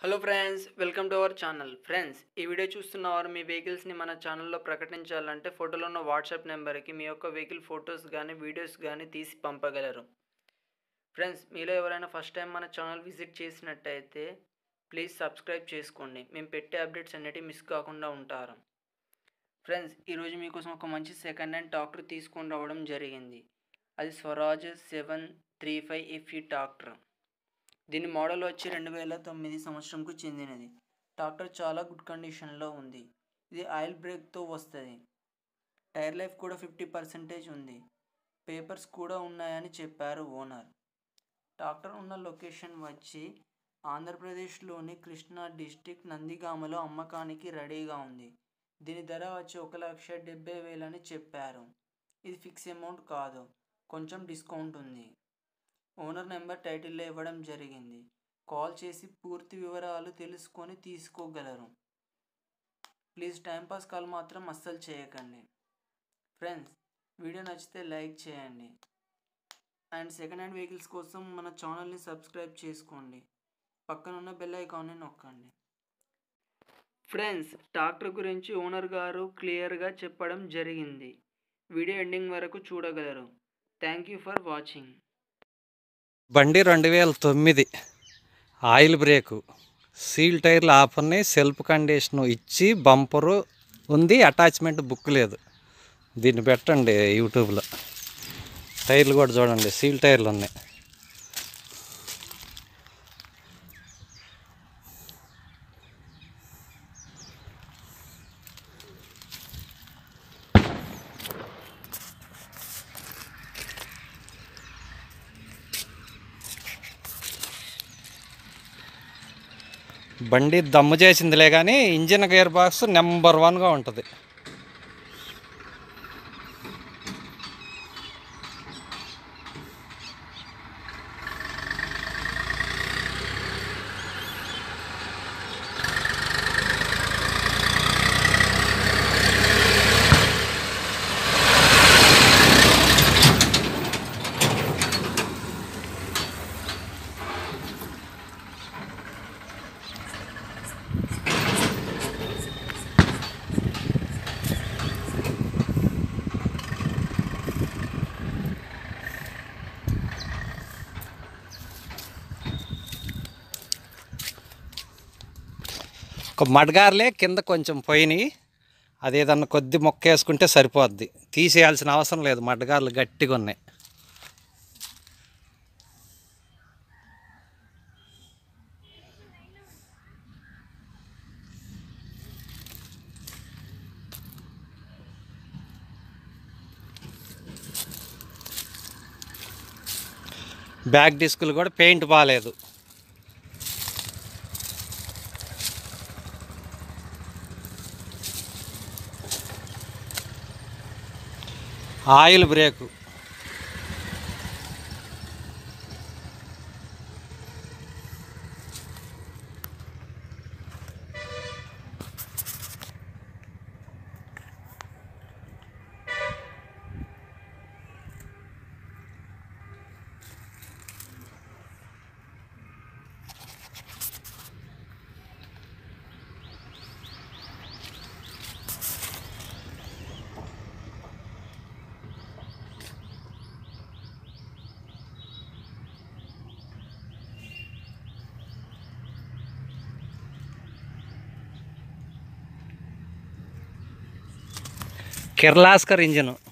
hello friends welcome to our channel friends ఈ video చూస్తున్న వారు మీ వెహికల్స్ని మన ఛానల్లో ప్రకటించాలంటే ఫోటోలో ఉన్న వాట్సాప్ నెంబర్కి మీ యొక్క వెహికల్ ఫొటోస్ కానీ వీడియోస్ కానీ తీసి పంపగలరు ఫ్రెండ్స్ మీలో ఎవరైనా ఫస్ట్ టైం మన ఛానల్ విజిట్ చేసినట్టయితే ప్లీజ్ సబ్స్క్రైబ్ చేసుకోండి మేము పెట్టే అప్డేట్స్ అన్నిటి మిస్ కాకుండా ఉంటారు ఫ్రెండ్స్ ఈరోజు మీకోసం ఒక మంచి సెకండ్ హ్యాండ్ ట్రాక్టర్ తీసుకొని రావడం జరిగింది అది Swaraj seven three five FE tractor దీని మోడల్ వచ్చి రెండు వేల తొమ్మిది సంవత్సరంకు చెందినది ట్రాక్టర్ చాలా గుడ్ కండిషన్లో ఉంది ఇది ఆయిల్ బ్రేక్తో వస్తుంది టైర్ లైఫ్ కూడా ఫిఫ్టీ పర్సెంటేజ్ ఉంది పేపర్స్ కూడా ఉన్నాయని చెప్పారు ఓనర్ ట్రాక్టర్ ఉన్న లొకేషన్ వచ్చి ఆంధ్రప్రదేశ్లోని కృష్ణా డిస్టిక్ నందిగామలో అమ్మకానికి రెడీగా ఉంది దీని ధర వచ్చి ఒక లక్ష డెబ్బై వేలని చెప్పారు ఇది ఫిక్స్ అమౌంట్ కాదు కొంచెం డిస్కౌంట్ ఉంది ఓనర్ నెంబర్ టైటిల్లో ఇవ్వడం జరిగింది కాల్ చేసి పూర్తి వివరాలు తెలుసుకొని తీసుకోగలరు ప్లీజ్ టైంపాస్ కాల్ మాత్రం అస్సలు చేయకండి ఫ్రెండ్స్ వీడియో నచ్చితే లైక్ చేయండి అండ్ సెకండ్ హ్యాండ్ వెహికల్స్ కోసం మన ఛానల్ని సబ్స్క్రైబ్ చేసుకోండి పక్కన ఉన్న బెల్ ఐకాన్ని నొక్కండి ఫ్రెండ్స్ ట్రాక్టర్ గురించి ఓనర్ గారు క్లియర్గా చెప్పడం జరిగింది వీడియో ఎండింగ్ వరకు చూడగలరు థ్యాంక్ యూ ఫర్ వాచింగ్ బండి రెండు వేల తొమ్మిది ఆయిల్ బ్రేకు సీల్ టైర్లు ఆఫ్ ఉన్నాయి సెల్ఫ్ కండిషన్ ఇచ్చి బంపరు ఉంది అటాచ్మెంట్ బుక్ లేదు దీన్ని పెట్టండి యూట్యూబ్లో టైర్లు కూడా చూడండి సీల్ టైర్లు ఉన్నాయి బండి దమ్ము చేసిందిలే కానీ ఇంజిన్ గేర్ బాక్స్ నెంబర్ వన్గా ఉంటుంది ఒక మడగారులే కింద కొంచెం పోయినాయి అదేదన్నా కొద్ది మొక్క వేసుకుంటే సరిపోద్ది తీసేయాల్సిన అవసరం లేదు మడ్డగారులు గట్టిగా ఉన్నాయి బ్యాక్ డిస్కులు కూడా పెయింట్ బాగాలేదు ఆయిల్ బ్రేకు కిర్లాస్కర్ ఇంజను